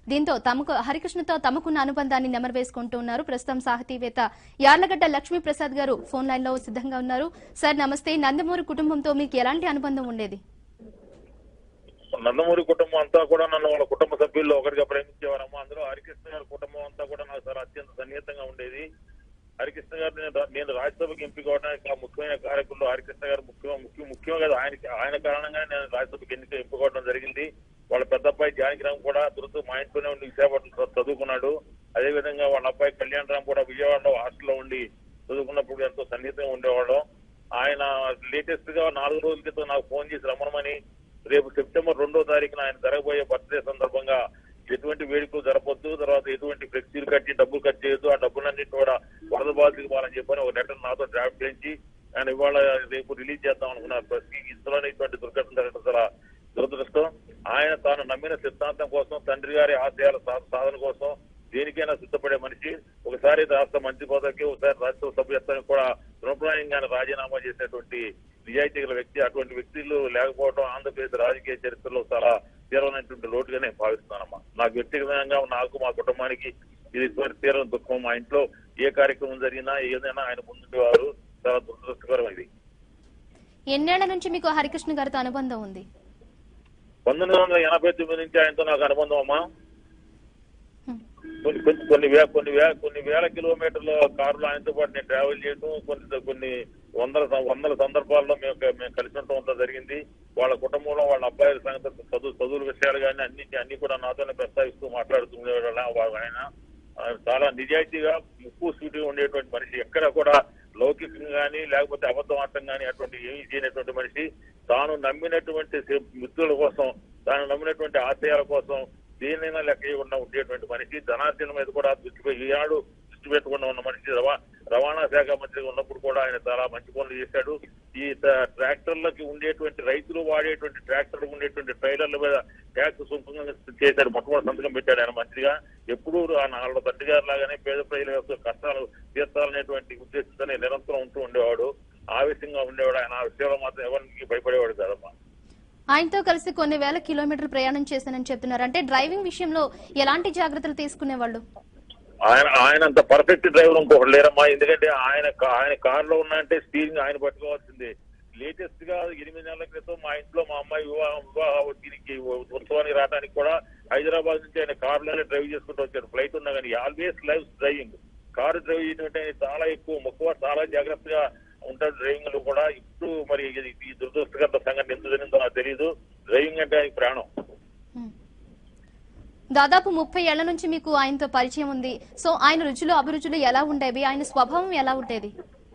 దీంతో తమకు హరికృష్ణతో తమకున్న అనుబంధాన్ని నెమరవేసుకుంటూ ఉన్నారు ప్రస్తుతం సాహితీవేత్త యార్లగడ్డ లక్ష్మీ ప్రసాద్ గారు ఫోన్ లైన్ లో సిద్ధంగా ఉన్నారు సార్ నమస్తే నందమూరి కుటుంబంతో మీకు ఎలాంటి అనుబంధం ఉండేది నందమూరి కుటుంబం అంతా కూడా నన్ను వాళ్ళ కుటుంబ సభ్యుల్లో ఒకరిగా ప్రేమించేవారమ్మా అందులో హరికృష్ణ గారి కుటుంబం అంతా కూడా నాకు చాలా అత్యంత సన్నిహితంగా ఉండేది హరికృష్ణ గారు నేను రా- నేను రాజ్యసభకి ఎంపిక అవడానికి ఆ ముఖ్యమైన కార్యక్రమంలో హరికృష్ణ గారు ముఖ్యం ముఖ్యం ముఖ్యం కదా ఆయన ఆయన కారణంగానే నేను రాజ్యసభకి ఎన్నిక ఎంపిక అవడం జరిగింది వాళ్ళ పెద్ద అబ్బాయి జానకిరామ్ కూడా దురద మా ఇంట్లోనే ఉండి విశాఖపట్నం చదువుకున్నాడు అదే విధంగా వాళ్ళ అబ్బాయి కళ్యాణ్ రామ్ కూడా విజయవాడలో హాస్టల్లో ఉండి చదువుకున్నప్పుడు ఎంతో సన్నిహితంగా ఉండేవాళ్ళం ఆయన లేటెస్ట్ గా నాలుగు రోజుల క్రితం నాకు ఫోన్ చేసి రమ్మనమని రేపు సెప్టెంబర్ రెండో తారీఖున ఆయన జరగబోయే బర్త్డే సందర్భంగా ఎటువంటి వేడుకలు జరపొద్దు తర్వాత ఎటువంటి ఫ్లెక్సీలు కట్టి డబ్బులు కట్ చేయొద్దు ఆ డబ్బులన్నింటి కూడా వరద బాధితులకు ఇవ్వాలని చెప్పని ఒక లెటర్ నాతో డ్రాఫ్ట్ చేయించి ఆయన ఇవాళ రేపు రిలీజ్ చేద్దాం అనుకున్నారు ప్రతి ఇందులోనే ఇటువంటి దుర్ఘటన జరగడం చాలా దురదృష్టం ఆయన తాను నమ్మిన సిద్ధాంతం కోసం తండ్రి గారి ఆశయాల సా- సాధన కోసం దేనికైనా సిద్ధపడే మనిషి ఒకసారి రాష్ట్ర మంత్రి పదవికి ఒకసారి రాష్ట్ర సభ్యత్వానికి కూడా తృణప్రాయంగానే రాజీనామా చేసినటువంటి నిజాయితీ గల వ్యక్తి అటువంటి వ్యక్తులు లేకపోవడం ఆంధ్రప్రదేశ్ రాజకీయ చరిత్రలో చాలా తీవ్రమైనటువంటి లోటుగా నేను భావిస్తున్నానమ్మా నాకు వ్యక్తిగతంగా నాకు మా కుటుంబానికి ఇది తీవ్ర దుఃఖం మా ఇంట్లో ఏ కార్యక్రమం జరిగినా ఏదైనా ఆయన ముందుండేవారు చాలా దురదృష్టకరం ఇది ఎన్నేళ్ల నుంచి మీకు హరికృష్ణ గారితో అనుబంధం ఉంది పంతొమ్మిది వందల ఎనభై తొమ్మిది నుంచి ఆయనతో నాకు అనుబంధం అమ్మా హ్మ్. కొన్ని కొన్ని కొన్ని వే కొన్ని వే కొన్ని వేల కిలోమీటర్ల కారులో ఆయనతో పాటు నేను ట్రావెల్ చేయడం కొన్ని కొన్ని వందల స- వందల సందర్భాల్లో మేము క- మేము కలిసి ఉండటం అంతా జరిగింది వాళ్ళ కుటుంబంలో వాళ్ళ అబ్బాయిల సంగతి చదువు చదువుల విషయాలు కానీ అన్ని అన్ని కూడా నాతోనే ప్రస్తావిస్తూ మాట్లాడుతుండేవాడు వాళ్ళ ఆయన ఆ, చాలా నిజాయితీగా ముక్కు సూటిగా ఉండేటువంటి మనిషి ఎక్కడ కూడా లౌకికంగా కానీ లేకపోతే అబద్ధమాటం కానీ అటువంటి ఏమీ చేయనటువంటి మనిషి తాను నమ్మినటువంటి సి- మిత్రుల కోసం తాను నమ్మినటువంటి ఆశయాల కోసం దేనైనా లెక్క చేయకుండా ఉండేటువంటి మనిషి ధనార్జన మీద కూడా దృష్టి పె- ఈనాడు దృష్టి పెట్టకుండా ఉన్న మనిషి రవా రవాణా శాఖ మంత్రిగా ఉన్నప్పుడు కూడా ఆయన చాలా మంచి పనులు చేశాడు ఈ ట- ట్రాక్టర్లకి ఉండేటువంటి రైతులు వాడేటువంటి ట్రాక్టర్లకు ఉండేటువంటి ట్రైలర్ల మీద ట్యాక్స్ సుంకంగా చేశాడు మొట్టమొదటి సంతకం పెట్టాడు ఆయన మంత్రిగా ఎప్పుడూ ఆ నాలుగు తండ్రి గారి లాగానే పేద ప్రజల యొక్క కష్టాలు తీర్చాలనేటువంటి ఉద్దేశంతోనే నిరంతరం ఉంటూ ఉండేవాడు ఆవేశంగా ఉండేవాడు ఆయన ఆ విషయంలో మాత్రం ఎవరికి భయపడేవాడు కాదమ్మా ఆయనతో కలిసి కొన్ని వేల కిలోమీటర్లు ప్రయాణం చేశానని చెప్తున్నారు అంటే డ్రైవింగ్ విషయంలో ఎలాంటి జాగ్రత్తలు తీసుకునేవాళ్ళు ఆయన ఆయన అంత పర్ఫెక్ట్ డ్రైవర్ ఇంకొకటి లేరమ్మా ఎందుకంటే ఆయన కా- ఆయన కార్ లో ఉన్నాయంటే స్టీరింగ్ ఆయన పట్టుకోవాల్సిందే లేటెస్ట్ గా ఎనిమిది నెలల క్రితం మా ఇంట్లో మా అమ్మాయి వివాహం వివాహ దీనికి ఉత్సవానికి రావడానికి కూడా హైదరాబాద్ నుంచి ఆయన కార్ లోనే డ్రైవ్ చేసుకుంటూ వచ్చాడు ఫ్లైట్ ఉన్నా కానీ always live driving car drive చేయడం అంటే చాలా ఎక్కువ మక్కువ చాలా జాగ్రత్తగా ఉంటాడు డ్రైవింగ్ లో కూడా ఇప్పుడు మరి ఇది ఈ దురదృష్టకర సంఘటన ఎందుకు జరిగిందో నాకు తెలియదు డ్రైవింగ్ అంటే ఆయనకి ప్రాణం హ్మ్. దాదాపు ముప్పై ఏళ్ల నుంచి మీకు ఆయనతో పరిచయం ఉంది సో ఆయన రుచులు అభిరుచులు ఎలా ఉండేవి ఆయన స్వభావం ఎలా ఉండేది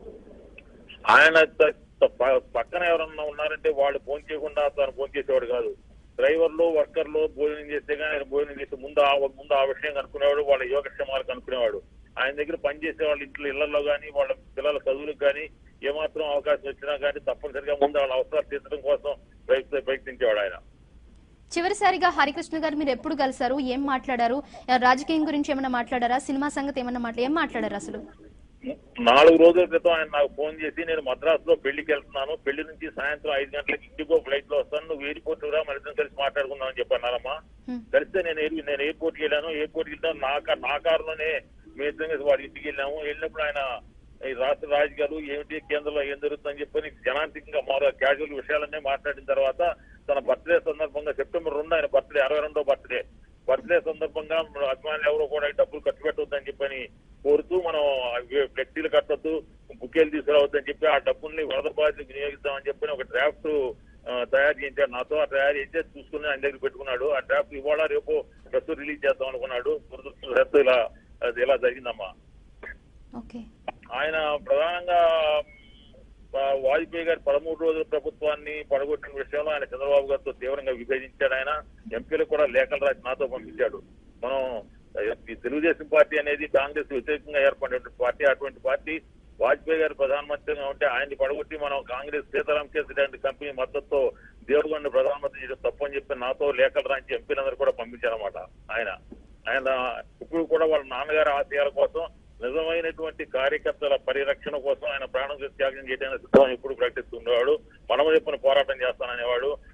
ఆయన త- త- ప- పక్కన ఎవరన్నా ఉన్నారంటే వాళ్ళు ఫోన్ చేయకుండా తను ఫోన్ చేసేవాడు కాదు డ్రైవర్లు వర్కర్లు భోజనం చేస్తే కానీ ఆయన భోజనం చేసి ముందు ఆ ముందు ఆ విషయం కనుక్కునేవాడు వాళ్ళ యోగక్షేమాలు కనుక్కునేవాడు ఆయన దగ్గర పనిచేసే వాళ్ళ ఇంట్లో ఇళ్లలో కానీ వాళ్ళ పిల్లల చదువులకు కానీ ఏమాత్రం అవకాశం వచ్చినా కానీ తప్పనిసరిగా ముందు వాళ్ళ అవసరాలు తీర్చడం కోసం ప్రయత్న ప్రయత్నించేవాడు ఆయన చివరిసారిగా హరికృష్ణ గారు మీరు ఎప్పుడు కలిసారు ఏం మాట్లాడారు రాజకీయం గురించి ఏమైనా మాట్లాడారా సినిమా సంగతి ఏమైనా మాట్లా ఏం మాట్లాడారు అసలు నాలుగు రోజుల క్రితం ఆయన నాకు ఫోన్ చేసి నేను మద్రాస్ లో పెళ్లికి వెళ్తున్నాను పెళ్లి నుంచి సాయంత్రం ఐదు గంటలకు ఇండిగో ఫ్లైట్ లో వస్తాను నువ్వు ఎయిర్పోర్ట్ రా మన ఇద్దరం కలిసి మాట్లాడుకుందాం అని చెప్పన్నారమ్మా హ్మ్. కలిస్తే నేను ఎయిర్- నేను ఎయిర్పోర్ట్ కి వెళ్ళాను ఎయిర్పోర్ట్ కి వెళ్ళాను నా కా- నా కారులోనే మీ ఇద్దరం కలిసి వాడి ఇంటికి వెళ్ళాము వెళ్ళినప్పుడు ఆయన ఈ రాష్ట్ర రాజకీయాలు ఏమిటి కేంద్రంలో ఏం జరుగుతుందని చెప్పని జనాంతికంగా మామూలుగా క్యాజువల్ విషయాలన్నీ మాట్లాడిన తర్వాత తన బర్త్డే సందర్భంగా సెప్టెంబర్ రెండు ఆయన బర్త్డే అరవై రెండో బర్త్డే బర్త్డే సందర్భంగా మన అభిమానులు ఎవరు కూడా ఈ డబ్బులు ఖర్చు పెట్టొద్దని చెప్పని కోరుతూ మనం అవి ఫ్లెక్సీలు కట్టొద్దు బుకేలు తీసుకురావద్దని చెప్పి ఆ డబ్బుల్ని వరద బాధితులకు వినియోగిద్దామని చెప్పని ఒక డ్రాఫ్ట్ తయారు చేయించాడు నాతో ఆ తయారు చేస్తే చూసుకుని ఆయన దగ్గర పెట్టుకున్నాడు ఆ డ్రాఫ్ట్ ఇవాళ రేపు డ్రెస్ రిలీజ్ చేద్దాం అనుకున్నాడు దురదృష్టవశాత్తు ఇలా అది ఇలా జరిగిందమ్మా ఓకే ఆయన ప్రధానంగా ఆ, వాజ్పేయి గారి పదమూడు రోజుల ప్రభుత్వాన్ని పడగొట్టిన విషయంలో ఆయన చంద్రబాబు గారితో తీవ్రంగా విభేదించాడు ఆయన ఎంపీలకు కూడా లేఖలు రాసి నాతో పంపించాడు మనం ఈ తెలుగుదేశం పార్టీ అనేది కాంగ్రెస్ వ్యతిరేకంగా ఏర్పడిన పార్టీ అటువంటి పార్టీ వాజ్పేయి గారు ప్రధానమంత్రిగా ఉంటే ఆయన్ని పడగొట్టి మనం కాంగ్రెస్ సీతారాం కేసు లాంటి కంపెనీ మద్దతుతో దేవుడిని ప్రధానమంత్రి చేయడం తప్పని చెప్పి నాతో లేఖలు రాంచి ఎంపీలందరూ కూడా పంపించారన్నమాట ఆయన ఆయన ఇప్పుడు కూడా వాళ్ళ నాన్నగారి ఆశయాల కోసం నిజమైనటువంటి కార్యకర్తల పరిరక్షణ కోసం ఆయన ప్రాణం త్యాగం చేయడానికి సిద్ధం ఎప్పుడు ప్రకటిస్తుండేవాడు మనము చెప్పిన పోరాటం చేస్తాననేవాడు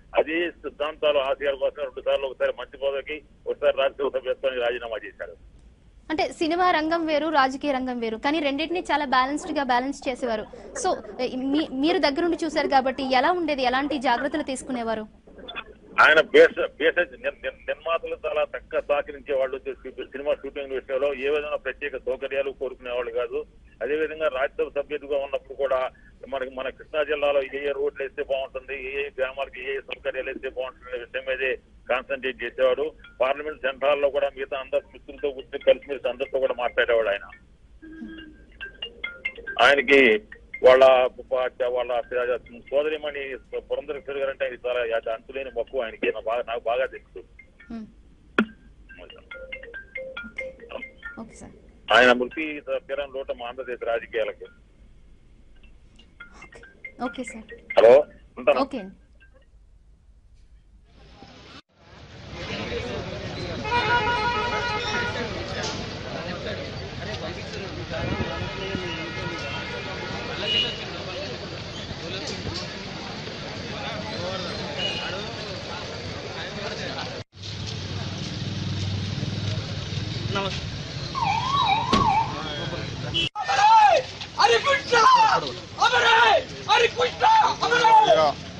అదే సిద్ధాంతాలు ఆశయాల కోసం రెండు సార్లు ఒకసారి మంచి పదవికి ఒకసారి రాజ్యసభ సభ్యత్వానికి రాజీనామా చేశారు అంటే సినిమా రంగం వేరు రాజకీయ రంగం వేరు కానీ రెండింటిని చాలా బ్యాలెన్స్డ్ గా బ్యాలెన్స్ చేసేవారు సో మీ- మీరు దగ్గరుండి చూశారు కాబట్టి ఎలా ఉండేది ఎలాంటి జాగ్రత్తలు తీసుకునేవారు ఆయన బేస్ బేసెస్ నిర్- నిర్- నిర్మాతలు చాలా తక్కువ సహకరించే వాళ్ళు సినిమా షూటింగ్ విషయంలో ఏ విధంగా ప్రత్యేక సౌకర్యాలు కోరుకునేవాళ్ళు కాదు అదే విధంగా రాజ్యసభ సభ్యుడిగా ఉన్నప్పుడు కూడా మనకి మన కృష్ణా జిల్లాలో ఏ ఏ రోడ్లు వేస్తే బాగుంటుంది ఏ ఏ గ్రామాలకు ఏ ఏ సౌకర్యాలు వేస్తే బాగుంటుంది అనే విషయం మీదే కాన్సన్ట్రేట్ చేసేవాడు పార్లమెంట్ సెంట్రాల్లో కూడా మిగతా అందరు మిత్రులతో కూర్చొని కలిసిమెలిసి అందరితో కూడా మాట్లాడేవాడు ఆయన ఆయనకి వాళ్ళ వాళ్ళ సోదరిమణి పురంధరేశ్వరి గారు అంటే ఆయన చాలా అది అంతులేని మక్కువ ఆయనకి నాకు బాగా నాకు బాగా తెలుసు మ్మ్. ఓకే సార్ ఆయన మృతి తీరం లోట మా ఆంధ్రదేశ రాజకీయాలకు ఓకే సార్ హలో ఉంటాను ఓకే అండి हरे कृष्णा अमर है हरे कृष्णा अमर है